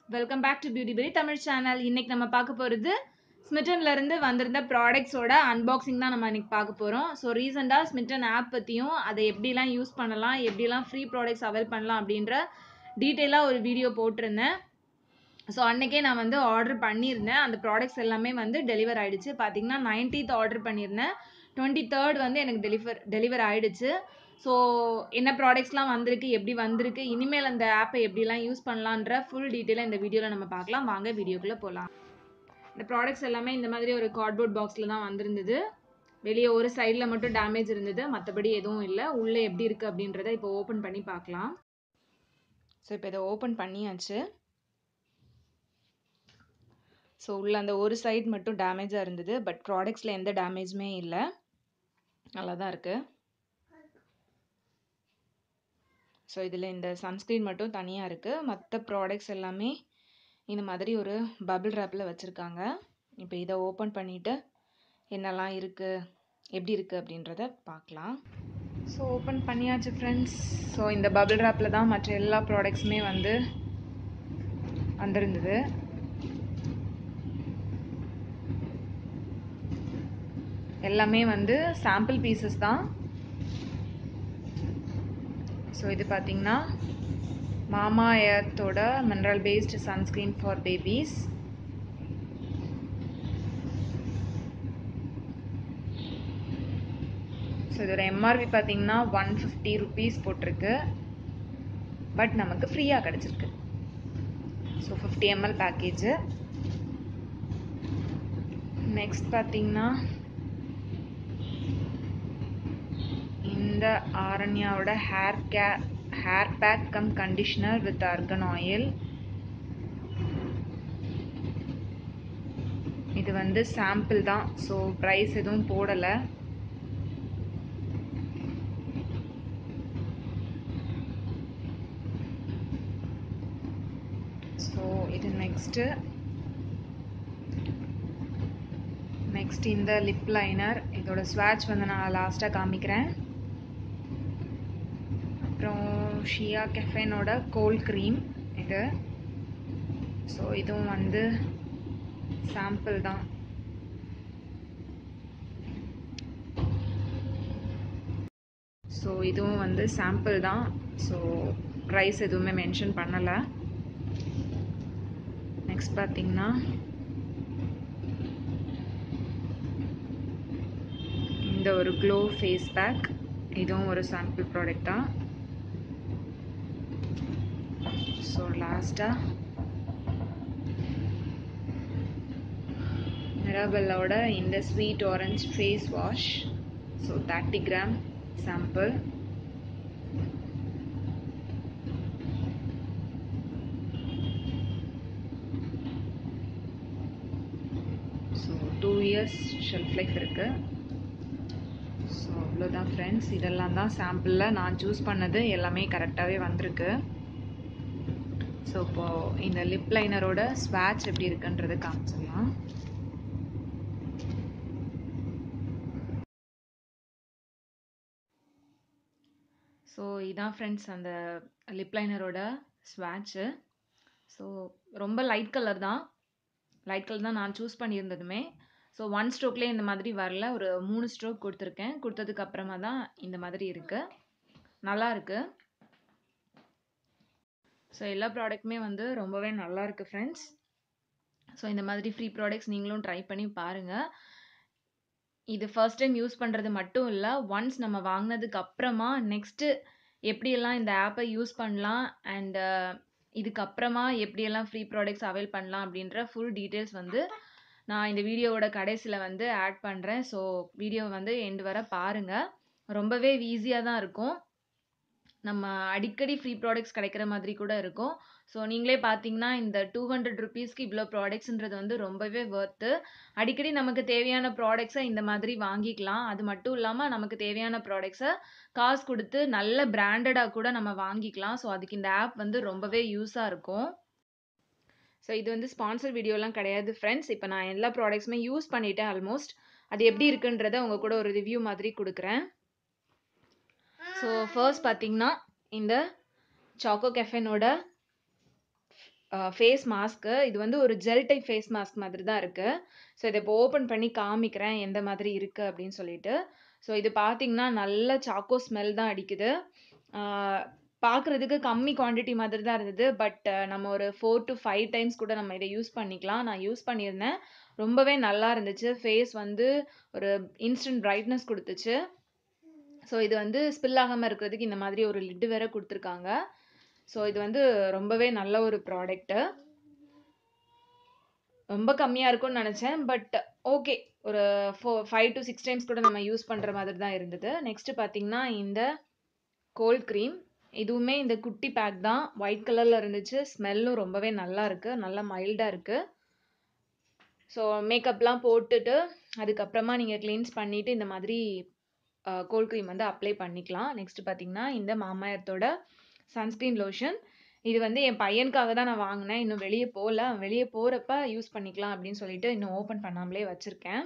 Welcome back to beauty berry Tamil channel இன்னைக்கு நம்ம பார்க்க போகிறது ஸ்மிட்டன்ல இருந்து வந்திருந்த ப்ராடக்ட்ஸோட அன்பாக்சிங் தான் நம்ம இன்னைக்கு பார்க்க போகிறோம் ஸோ ரீசெண்டாக ஸ்மிட்டன் ஆப் பற்றியும் அதை எப்படிலாம் யூஸ் பண்ணலாம் எப்படிலாம் ஃப்ரீ ப்ராடக்ட்ஸ் அவைல் பண்ணலாம் அப்படின்ற டீட்டெயிலாக ஒரு வீடியோ போட்டிருந்தேன் ஸோ அன்னைக்கே நான் வந்து ஆர்டர் பண்ணியிருந்தேன் அந்த ப்ராடக்ட்ஸ் எல்லாமே வந்து டெலிவர் ஆயிடுச்சு பார்த்தீங்கன்னா நைன்டீத் ஆர்டர் பண்ணியிருந்தேன் டுவெண்ட்டி தேர்ட் வந்து எனக்கு டெலிவர் டெலிவர் ஆயிடுச்சு ஸோ என்ன ப்ராடக்ட்ஸ்லாம் வந்திருக்கு எப்படி வந்திருக்கு இனிமேல் அந்த ஆப்பை எப்படிலாம் யூஸ் பண்ணலான்ற ஃபுல் டீட்டெயிலாக இந்த வீடியோவில் நம்ம பார்க்கலாம் வாங்க வீடியோக்குள்ளே போகலாம் இந்த ப்ராடக்ட்ஸ் எல்லாமே இந்த மாதிரி ஒரு கார்ட்போர்ட் பாக்ஸில் தான் வந்திருந்தது வெளியே ஒரு சைடில் மட்டும் டேமேஜ் இருந்தது மற்றபடி எதுவும் இல்லை உள்ளே எப்படி இருக்குது அப்படின்றத இப்போ ஓப்பன் பண்ணி பார்க்கலாம் ஸோ இப்போ இதை ஓப்பன் பண்ணியாச்சு ஸோ உள்ள அந்த ஒரு சைட் மட்டும் டேமேஜாக இருந்தது பட் ப்ராடக்ட்ஸில் எந்த டேமேஜுமே இல்லை நல்லா தான் இருக்குது ஸோ இதில் இந்த சன்ஸ்க்ரீன் மட்டும் தனியாக இருக்குது மற்ற ப்ராடக்ட்ஸ் எல்லாமே இந்த மாதிரி ஒரு பபிள் ரேப்பில் வச்சுருக்காங்க இப்போ இதை ஓப்பன் பண்ணிவிட்டு என்னெல்லாம் இருக்குது எப்படி இருக்குது அப்படின்றத பார்க்கலாம் ஸோ ஓப்பன் பண்ணியாச்சு ஃப்ரெண்ட்ஸ் ஸோ இந்த பபிள் ரேப்பில் தான் மற்ற எல்லா ப்ராடக்ட்ஸுமே வந்து வந்திருந்தது எல்லாமே வந்து சாம்பிள் பீசஸ் தான் ஸோ இது பார்த்தீங்கன்னா மாமா எர்த்தோட mineral based sunscreen for babies so இதோட எம்ஆர்பி பார்த்தீங்கன்னா ஒன் ஃபிஃப்டி ருபீஸ் போட்டிருக்கு பட் நமக்கு ஃப்ரீயாக கிடச்சிருக்கு so fifty ml package next பார்த்தீங்கன்னா இந்த ஆரண்யாவோட ஹேர் கே hair pack cum conditioner with argan oil இது வந்து சாம்பிள் தான் ஸோ ப்ரைஸ் எதுவும் போடலை ஸோ இது நெக்ஸ்ட்டு நெக்ஸ்ட் இந்த லிப் லைனர் இதோட ஸ்வாட்ச் வந்து நான் லாஸ்ட்டாக காமிக்கிறேன் அப்புறம் ஷியா கெஃபேனோட கோல்ட் க்ரீம் இது ஸோ இதுவும் வந்து சாம்பிள் தான் ஸோ இதுவும் வந்து சாம்பிள் தான் ஸோ ப்ரைஸ் எதுவுமே மென்ஷன் பண்ணலை நெக்ஸ்ட் பார்த்தீங்கன்னா இந்த ஒரு க்ளோ ஃபேஸ் பேக் இதுவும் ஒரு சாம்பிள் ப்ராடக்ட் தான் ஸோ லாஸ்ட்டாக மிராபெல்லோட இந்த sweet orange face wash so thirty gram sample so two years shelf life இருக்குது ஸோ அவ்வளோதான் ஃப்ரெண்ட்ஸ் இதெல்லாம் தான் சாம்பிளில் நான் சூஸ் பண்ணது எல்லாமே கரெக்டாகவே வந்திருக்கு ஸோ இப்போது இந்த லிப் லைனரோட ஸ்வாட்ச் எப்படி இருக்குன்றதை காமிச்சிடலாம் ஸோ இதான் ஃப்ரெண்ட்ஸ் அந்த லிப் லைனரோட ஸ்வாட்ச்சு ஸோ ரொம்ப லைட் கலர் தான் லைட் கலர் தான் நான் சூஸ் பண்ணியிருந்ததுமே ஸோ ஒன் ஸ்ட்ரோக்லேயே இந்த மாதிரி வரல ஒரு மூணு ஸ்ட்ரோக் கொடுத்துருக்கேன் கொடுத்ததுக்கு அப்புறமா தான் இந்த மாதிரி இருக்குது நல்லா இருக்குது ஸோ எல்லா ப்ராடக்ட்டுமே வந்து ரொம்பவே நல்லா இருக்குது ஃப்ரெண்ட்ஸ் ஸோ இந்த மாதிரி ஃப்ரீ ப்ராடக்ட்ஸ் நீங்களும் ட்ரை பண்ணி பாருங்கள் இது ஃபர்ஸ்ட் டைம் யூஸ் பண்ணுறது மட்டும் இல்லை ஒன்ஸ் நம்ம வாங்கினதுக்கு அப்புறமா நெக்ஸ்ட்டு எப்படியெல்லாம் இந்த ஆப்பை யூஸ் பண்ணலாம் அண்டு இதுக்கப்புறமா எப்படியெல்லாம் ஃப்ரீ ப்ராடக்ட்ஸ் அவைல் பண்ணலாம் அப்படின்ற ஃபுல் டீட்டெயில்ஸ் வந்து நான் இந்த வீடியோவோட கடைசியில் வந்து ஆட் பண்ணுறேன் ஸோ வீடியோ வந்து எண்டு வர பாருங்கள் ரொம்பவே ஈஸியாக தான் இருக்கும் நம்ம அடிக்கடி ஃப்ரீ ப்ராடக்ட்ஸ் கிடைக்கிற மாதிரி கூட இருக்கும் ஸோ நீங்களே பார்த்தீங்கன்னா இந்த டூ ஹண்ட்ரட் ருபீஸ்க்கு இவ்வளோ ப்ராடக்ட்ஸ்ன்றது வந்து ரொம்பவே ஒர்த்து அடிக்கடி நமக்கு தேவையான ப்ராடக்ட்ஸை இந்த மாதிரி வாங்கிக்கலாம் அது மட்டும் இல்லாமல் நமக்கு தேவையான ப்ராடக்ட்ஸை காசு கொடுத்து நல்ல பிராண்டடாக கூட நம்ம வாங்கிக்கலாம் ஸோ அதுக்கு இந்த ஆப் வந்து ரொம்பவே யூஸாக இருக்கும் ஸோ இது வந்து ஸ்பான்சர் வீடியோலாம் கிடையாது ஃப்ரெண்ட்ஸ் இப்போ நான் எல்லா ப்ராடக்ட்ஸுமே யூஸ் பண்ணிட்டேன் ஆல்மோஸ்ட் அது எப்படி இருக்குன்றத உங்கள் கூட ஒரு ரிவ்யூ மாதிரி கொடுக்குறேன் ஸோ ஃபர்ஸ்ட் பார்த்தீங்கன்னா இந்த சாக்கோ கெஃபேனோட ஃபேஸ் மாஸ்க்கு இது வந்து ஒரு ஜெல் டைப் ஃபேஸ் மாஸ்க் மாதிரி தான் இருக்குது ஸோ இதை இப்போ ஓப்பன் பண்ணி காமிக்கிறேன் எந்த மாதிரி இருக்குது அப்படின்னு சொல்லிட்டு ஸோ இது பார்த்தீங்கன்னா நல்ல சாக்கோ ஸ்மெல் தான் அடிக்குது பார்க்குறதுக்கு கம்மி குவான்டிட்டி மாதிரி தான் இருந்தது பட் நம்ம ஒரு ஃபோர் டு ஃபைவ் டைம்ஸ் கூட நம்ம இதை யூஸ் பண்ணிக்கலாம் நான் யூஸ் பண்ணியிருந்தேன் ரொம்பவே நல்லா இருந்துச்சு ஃபேஸ் வந்து ஒரு இன்ஸ்டன்ட் பிரைட்னஸ் கொடுத்துச்சு ஸோ இது வந்து ஸ்பில் ஆகாமல் இருக்கிறதுக்கு இந்த மாதிரி ஒரு லிட்டு வேற கொடுத்துருக்காங்க ஸோ இது வந்து ரொம்பவே நல்ல ஒரு ப்ராடக்ட்டு ரொம்ப கம்மியாக இருக்கும்னு நினச்சேன் பட் ஓகே ஒரு ஃபோ ஃபைவ் டு சிக்ஸ் டைம்ஸ் கூட நம்ம யூஸ் பண்ணுற மாதிரி தான் இருந்தது நெக்ஸ்ட்டு பார்த்தீங்கன்னா இந்த கோல்ட் க்ரீம் இதுவுமே இந்த குட்டி பேக் தான் ஒயிட் கலரில் இருந்துச்சு ஸ்மெல்லும் ரொம்பவே நல்லா இருக்குது நல்லா மைல்டாக இருக்குது ஸோ மேக்கப்லாம் போட்டுட்டு அதுக்கப்புறமா நீங்கள் க்ளீன்ஸ் பண்ணிவிட்டு இந்த மாதிரி கோல்ட் க்ரீம் வந்து அப்ளை பண்ணிக்கலாம் நெக்ஸ்ட் பார்த்தீங்கன்னா இந்த மாமாயத்தோட சன்ஸ்க்ரீன் லோஷன் இது வந்து என் பையனுக்காக தான் நான் வாங்கினேன் இன்னும் வெளியே போகல வெளியே போகிறப்ப யூஸ் பண்ணிக்கலாம் அப்படின்னு சொல்லிட்டு இன்னும் ஓப்பன் பண்ணாமலே வச்சுருக்கேன்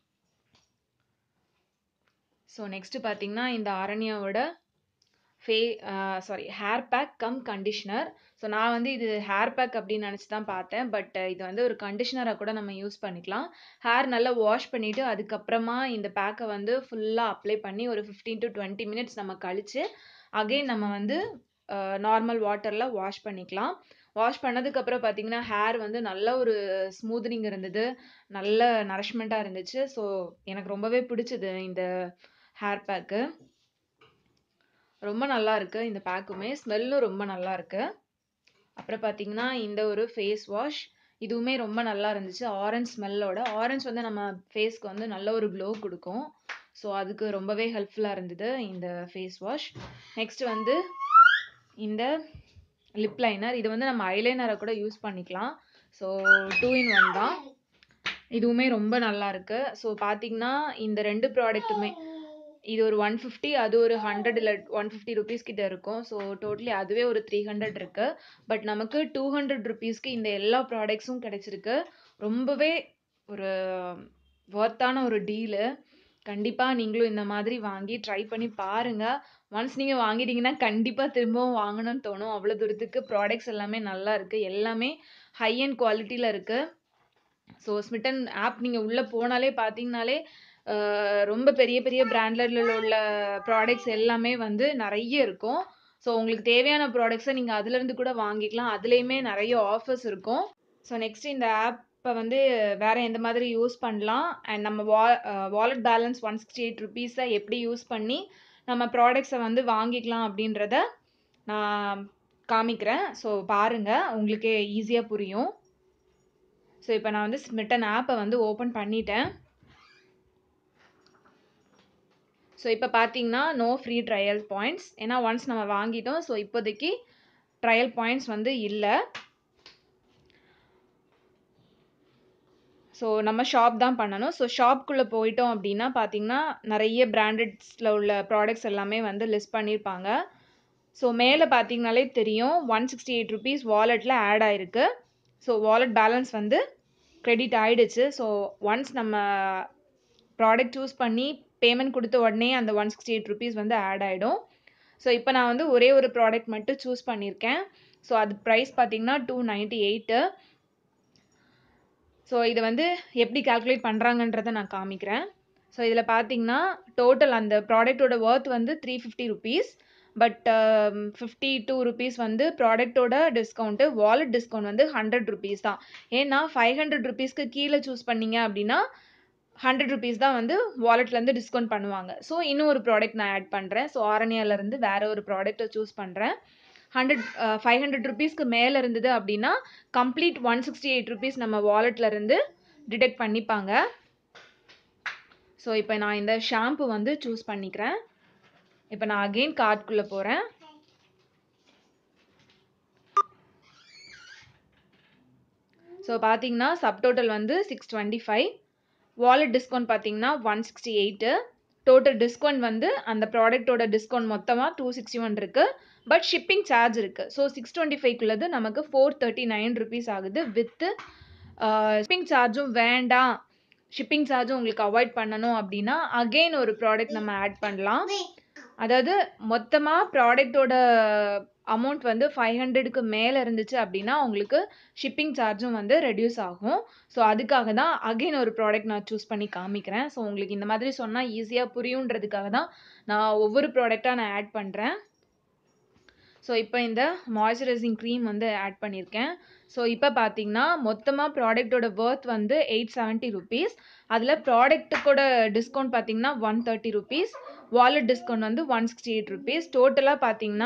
ஸோ நெக்ஸ்ட் பார்த்தீங்கன்னா இந்த அரண்யாவோட ஃபே சாரி hair pack cum conditioner so நான் வந்து இது ஹேர் பேக் அப்படின்னு நினச்சி தான் பார்த்தேன் பட் இது வந்து ஒரு கண்டிஷ்னராக கூட நம்ம யூஸ் பண்ணிக்கலாம் ஹேர் நல்லா வாஷ் பண்ணிவிட்டு அதுக்கப்புறமா இந்த பேக்கை வந்து ஃபுல்லாக அப்ளை பண்ணி ஒரு ஃபிஃப்டீன் டு டுவெண்ட்டி மினிட்ஸ் நம்ம கழித்து அகெயின் நம்ம வந்து நார்மல் வாட்டரில் வாஷ் பண்ணிக்கலாம் வாஷ் பண்ணதுக்கப்புறம் பார்த்தீங்கன்னா ஹேர் வந்து நல்ல ஒரு ஸ்மூத்னிங் இருந்தது நல்ல நரிஷ்மெண்ட்டாக இருந்துச்சு ஸோ எனக்கு ரொம்பவே பிடிச்சது இந்த ஹேர் பேக்கு ரொம்ப நல்லா இருக்கு இந்த பேக்குமே ஸ்மெல்லும் ரொம்ப நல்லா இருக்கு அப்புறம் பார்த்தீங்கன்னா இந்த ஒரு ஃபேஸ் வாஷ் இதுவுமே ரொம்ப நல்லா இருந்துச்சு ஆரஞ்ச் ஸ்மெல்லோட ஆரஞ்ச் வந்து நம்ம ஃபேஸ்க்கு வந்து நல்ல ஒரு க்ளோ கொடுக்கும் ஸோ அதுக்கு ரொம்பவே ஹெல்ப்ஃபுல்லாக இருந்தது இந்த ஃபேஸ் வாஷ் நெக்ஸ்ட் வந்து இந்த லிப் லைனர் இது வந்து நம்ம ஐலைனரை கூட யூஸ் பண்ணிக்கலாம் ஸோ டூ இன் ஒன் தான் இதுவுமே ரொம்ப நல்லா இருக்கு ஸோ பார்த்தீங்கன்னா இந்த ரெண்டு ப்ராடக்ட்டுமே இது ஒரு ஒன் ஃபிஃப்டி அது ஒரு ஹண்ட்ரட் இல்லை ஒன் ஃபிஃப்டி ருபீஸ் கிட்ட இருக்கும் ஸோ டோட்டலி அதுவே ஒரு த்ரீ ஹண்ட்ரட் இருக்கு பட் நமக்கு டூ ஹண்ட்ரட் ருபீஸ்க்கு இந்த எல்லா ப்ராடக்ட்ஸும் கிடைச்சிருக்கு ரொம்பவே ஒரு ஒர்த்தான ஒரு டீலு கண்டிப்பாக நீங்களும் இந்த மாதிரி வாங்கி ட்ரை பண்ணி பாருங்கள் ஒன்ஸ் நீங்கள் வாங்கிட்டீங்கன்னா கண்டிப்பாக திரும்பவும் வாங்கணும்னு தோணும் அவ்வளோ தூரத்துக்கு ப்ராடக்ட்ஸ் எல்லாமே நல்லா இருக்குது எல்லாமே ஹை அண்ட் குவாலிட்டியில் இருக்குது ஸோ ஸ்மிட்டன் ஆப் நீங்கள் உள்ளே போனாலே பார்த்தீங்கனாலே ரொம்ப பெரிய பெரிய பிராண்டில் உள்ள ப்ராடக்ட்ஸ் எல்லாமே வந்து நிறைய இருக்கும் ஸோ உங்களுக்கு தேவையான ப்ராடக்ட்ஸை நீங்கள் அதுலேருந்து கூட வாங்கிக்கலாம் அதுலேயுமே நிறைய ஆஃபர்ஸ் இருக்கும் ஸோ நெக்ஸ்ட் இந்த ஆப்பை வந்து வேறு எந்த மாதிரி யூஸ் பண்ணலாம் அண்ட் நம்ம வா wallet balance one sixty eight ருபீஸை எப்படி யூஸ் பண்ணி நம்ம ப்ராடக்ட்ஸை வந்து வாங்கிக்கலாம் அப்படின்றத நான் காமிக்கிறேன் ஸோ பாருங்கள் உங்களுக்கு ஈஸியாக புரியும் ஸோ இப்போ நான் வந்து ஸ்மிட்டன் ஆப்பை வந்து ஓப்பன் பண்ணிட்டேன் ஸோ இப்போ பார்த்தீங்கன்னா நோ ஃப்ரீ ட்ரையல் பாயிண்ட்ஸ் ஏன்னா ஒன்ஸ் நம்ம வாங்கிட்டோம் ஸோ இப்போதைக்கு ட்ரையல் பாயிண்ட்ஸ் வந்து இல்லை ஸோ நம்ம ஷாப் தான் பண்ணணும் ஸோ ஷாப்குள்ளே போயிட்டோம் அப்படின்னா பார்த்தீங்கன்னா நிறைய பிராண்டட்ஸில் உள்ள ப்ராடக்ட்ஸ் எல்லாமே வந்து லிஸ்ட் பண்ணியிருப்பாங்க ஸோ மேலே பார்த்தீங்கனாலே தெரியும் ஒன் சிக்ஸ்டி எயிட் ருபீஸ் வாலெட்டில் ஆட் ஆயிருக்கு ஸோ வாலெட் பேலன்ஸ் வந்து க்ரெடிட் ஆகிடுச்சு ஸோ ஒன்ஸ் நம்ம ப்ராடக்ட் சூஸ் பண்ணி பேமெண்ட் கொடுத்த உடனே அந்த ஒன் சிக்ஸ்டி எயிட் ருபீஸ் வந்து ஆட் ஆகிடும் ஸோ இப்போ நான் வந்து ஒரே ஒரு ப்ராடக்ட் மட்டும் சூஸ் பண்ணியிருக்கேன் ஸோ அது ப்ரைஸ் பார்த்தீங்கன்னா டூ நைன்ட்டி எயிட்டு ஸோ இதை வந்து எப்படி கால்குலேட் பண்ணுறாங்கன்றதை நான் காமிக்கிறேன் ஸோ இதில் பார்த்தீங்கன்னா டோட்டல் அந்த ப்ராடக்டோட ஒர்த் வந்து three fifty rupees but fifty two rupees வந்து ப்ராடக்டோட டிஸ்கவுண்ட்டு வாலெட் டிஸ்கவுண்ட் வந்து ஹண்ட்ரட் ருபீஸ் தான் ஏன்னா ஃபைவ் ஹண்ட்ரட் ருபீஸ்க்கு கீழே சூஸ் பண்ணீங்க அப்படின்னா ஹண்ட்ரட் ருபீஸ் தான் வந்து வாலெட்லேருந்து டிஸ்கவுண்ட் பண்ணுவாங்க ஸோ இன்னும் ஒரு ப்ராடக்ட் நான் ஆட் பண்ணுறேன் ஸோ ஆரணியாலேருந்து வேறு ஒரு ப்ராடக்ட்டை சூஸ் பண்ணுறேன் ஹண்ட்ரட் ஃபைவ் ஹண்ட்ரட் ருபீஸ்க்கு மேலே இருந்தது அப்படின்னா complete one sixty eight rupees நம்ம வாலெட்லேருந்து டிடெக்ட் பண்ணிப்பாங்க ஸோ இப்போ நான் இந்த ஷாம்பு வந்து சூஸ் பண்ணிக்கிறேன் இப்போ நான் அகெயின் கார்ட்குள்ளே போகிறேன் ஸோ பார்த்தீங்கன்னா சப்டோட்டல் வந்து six twenty five wallet discount பார்த்தீங்கன்னா one sixty eight total discount வந்து அந்த ப்ராடக்ட்டோட டிஸ்கவுண்ட் மொத்தமாக டூ சிக்ஸ்டி ஒன் இருக்குது பட் ஷிப்பிங் சார்ஜ் இருக்குது ஸோ சிக்ஸ் டுவெண்ட்டி ஃபைவ்க்குள்ளது நமக்கு ஃபோர் தேர்ட்டி நைன் ருபீஸ் ஆகுது வித்து ஷிப்பிங் சார்ஜும் வேண்டாம் ஷிப்பிங் சார்ஜும் உங்களுக்கு அவாய்ட் பண்ணணும் அப்படின்னா அகெயின் ஒரு ப்ராடக்ட் நம்ம ஆட் பண்ணலாம் அதாவது மொத்தமாக ப்ராடக்டோட அமௌண்ட் வந்து 500க்கு மேல இருந்துச்சு அப்படின்னா, உங்களுக்கு ஷிப்பிங் சார்ஜும் வந்து ரெட்யூஸ் ஆகும். ஸோ, அதுக்காக தான் அகைன் ஒரு ப்ராடக்ட் நான் சூஸ் பண்ணி காமிக்கிறேன். ஸோ, உங்களுக்கு இந்த மாதிரி சொன்னா ஈஸியா புரியுன்றதுக்காக தான் நான் ஒவ்வொரு ப்ராடக்ட்டா நான் ஆட் பண்றேன். ஸோ, இப்ப இந்த மாய்ஸ்சரைசிங் கிரீம் வந்து ஆட் பண்ணியிருக்கேன். ஸோ, இப்ப பார்த்தீங்கன்னா, மொத்தமா ப்ராடக்ட்டோட வொர்த் வந்து ₹870 அதுல ப்ராடக்ட்டுக்கோட டிஸ்கவுண்ட் பார்த்தீங்கன்னா, ₹130 வாலெட் டிஸ்கவுண்ட் வந்து ₹168 டோட்டலா பார்த்தீங்கன்னா,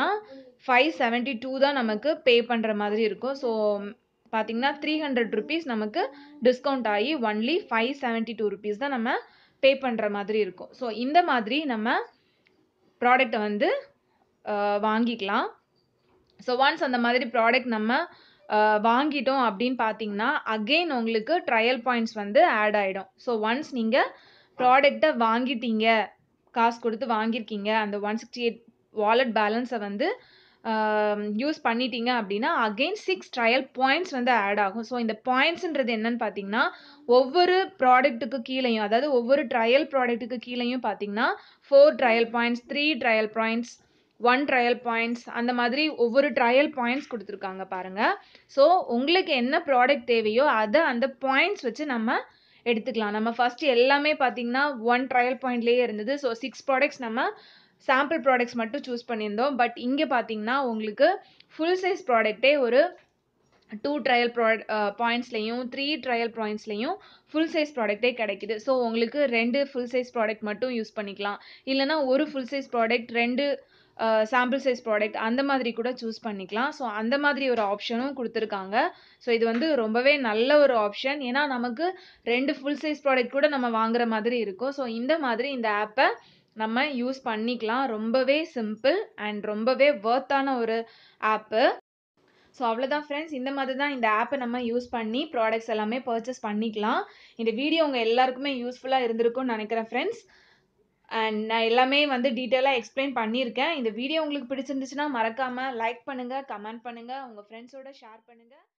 ₹572 தான் நமக்கு பே பண்ற மாதிரி இருக்கும். ஸோ, பார்த்தீங்கன்னா, ₹300 நமக்கு டிஸ்கவுண்ட் ஆயி ஒன்லி ₹572 தான் நம்ம பே பண்ற மாதிரி இருக்கும். ஸோ, இந்த மாதிரி நம்ம ப்ராடக்ட்ட வந்து அ வாங்கிக்கலாம். ஸோ, ஒன்ஸ் அந்த மாதிரி ப்ராடக்ட் நம்ம அ வாங்கிட்டோம் அப்படின்னு பார்த்தீங்கன்னா, அகைன் உங்களுக்கு ட்ரையல் பாயிண்ட்ஸ் வந்து ஆட் ஆயிடும். ஸோ, ஒன்ஸ் நீங்க ப்ராடக்ட்ட வாங்கிட்டீங்க, காசு குடுத்து வாங்கியிருக்கீங்க. அந்த 168 வாலெட் பேலன்ஸ வந்து அ யூஸ் பண்ணிட்டீங்க அப்படின்னா, அகைன் 6 ட்ரையல் பாயிண்ட்ஸ் வந்து ஆட் ஆகும். ஸோ, இந்த பாயிண்ட்ஸ்ன்றது என்னன்னு பார்த்தீங்கன்னா, ஒவ்வொரு ப்ராடக்ட்டுக்கு கீழயும், அதாவது ஒவ்வொரு ட்ரையல் ப்ராடக்ட்டுக்கு கீழயும் பார்த்தீங்கன்னா, 4 trial points, 3 trial points, 1 trial points அந்த மாதிரி ஒவ்வொரு ட்ரையல் பாயிண்ட்ஸ் குடுத்துருக்காங்க பாருங்க. ஸோ, உங்களுக்கு என்ன ப்ராடக்ட் தேவையோ, அத அந்த பாயிண்ட்ஸ் வச்சு நம்ம எடுத்துக்கலாம். நம்ம ஃபர்ஸ்ட் எல்லாமே பார்த்தீங்கன்னா, 1 ட்ரையல் பாயிண்ட்லயே இருந்தது. ஸோ, 6 ப்ராடக்ட்ஸ் நம்ம சாம்பிள் ப்ராடக்ட்ஸ் மட்டும் சூஸ் பண்ணியிருந்தோம். பட் இங்க பார்த்தீங்கன்னா, உங்களுக்கு ஃபுல் சைஸ் ப்ராடக்ட்டே ஒரு 2 ட்ரையல் ப்ராட் அ பாயிண்ட்ஸ்லயும், 3 ட்ரையல் பாயிண்ட்ஸ்லயும் ஃபுல் சைஸ் ப்ராடக்ட்டே கிடைக்குது. ஸோ, உங்களுக்கு 2 ஃபுல் சைஸ் ப்ராடக்ட் மட்டும் யூஸ் பண்ணிக்கலாம். இல்லன்னா, ஒரு ஃபுல் சைஸ் ப்ராடக்ட், 2 அ சாம்பிள் சைஸ் ப்ராடக்ட் அந்த மாதிரி கூட சூஸ் பண்ணிக்கலாம். ஸோ, அந்த மாதிரி ஒரு ஆப்ஷனும் குடுத்துருக்காங்க. ஸோ, இது வந்து ரொம்பவே நல்ல ஒரு ஆப்ஷன். ஏன்னா, நமக்கு 2 ஃபுல் சைஸ் ப்ராடக்ட் கூட நம்ம வாங்குற மாதிரி இருக்கும். ஸோ, இந்த மாதிரி இந்த ஆப்ப நம்ம யூஸ் பண்ணிக்கலாம். ரொம்பவே சிம்பிள் அண்ட் ரொம்பவே வொர்த்தான ஒரு ஆப்பு. ஸோ, அவ்வளோதான் ஃப்ரெண்ட்ஸ். இந்த மாதிரி தான் இந்த ஆப்ப நம்ம யூஸ் பண்ணி ப்ராடக்ட்ஸ் எல்லாமே பர்ச்சேஸ் பண்ணிக்கலாம். இந்த வீடியோ உங்க எல்லாருக்குமே யூஸ்ஃபுல்லா இருந்திருக்கும்னு நெனைக்கிறேன் ஃப்ரெண்ட்ஸ். அண்ட் நான் எல்லாமே வந்து டீட்டெயிலா எக்ஸ்பிளைன் பண்ணியிருக்கேன். இந்த வீடியோ உங்களுக்கு பிடிச்சிருந்துச்சுன்னா, மறக்காம லைக் பண்ணுங்க, கமெண்ட் பண்ணுங்க, உங்க ஃப்ரெண்ட்ஸோட ஷேர் பண்ணுங்க.